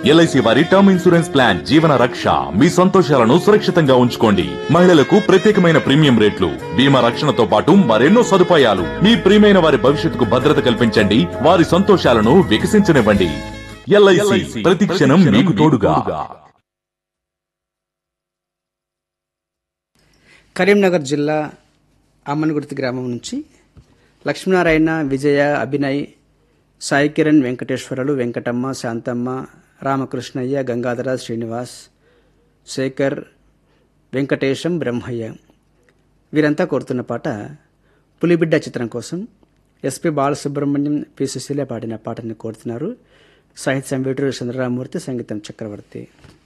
LIC వారి term insurance plan జీవన రక్ష మీ సంతోషాలను సురక్షితంగా ఉంచుకోండి మహిళలకు ప్రత్యేకమైన ప్రీమియం రేట్లు బీమా రక్షణతో పాటు మరెన్నో సదుపాయాలు మీ ప్రియమైన వారి భవిష్యత్తుకు భద్రత కల్పించండి వారి సంతోషాలను వికసించనివ్వండి ఎల్ఐసి ప్రతి క్షణం మీకు తోడుగా కరీంనగర్ జిల్లా అమ్మనగుర్తి గ్రామం నుంచి లక్ష్మీనారాయణ విజయ అభినయ్ సాయి కిరణ్ వెంకటేశ్వరులు వెంకటమ్మ శాంతమ్మ రామకృష్ణయ్య గంగాధర శ్రీనివాస్ శేఖర్ వెంకటేశం బ్రహ్మయ్య వీరంతా కోరుతున్న పాట పులిబిడ్డ చిత్రం కోసం ఎస్పి బాలసుబ్రహ్మణ్యం పి సుశీల పాడిన పాటని కోరుతున్నారు సాహిత్యం వేటూరు చంద్రరామూర్తి సంగీతం చక్రవర్తి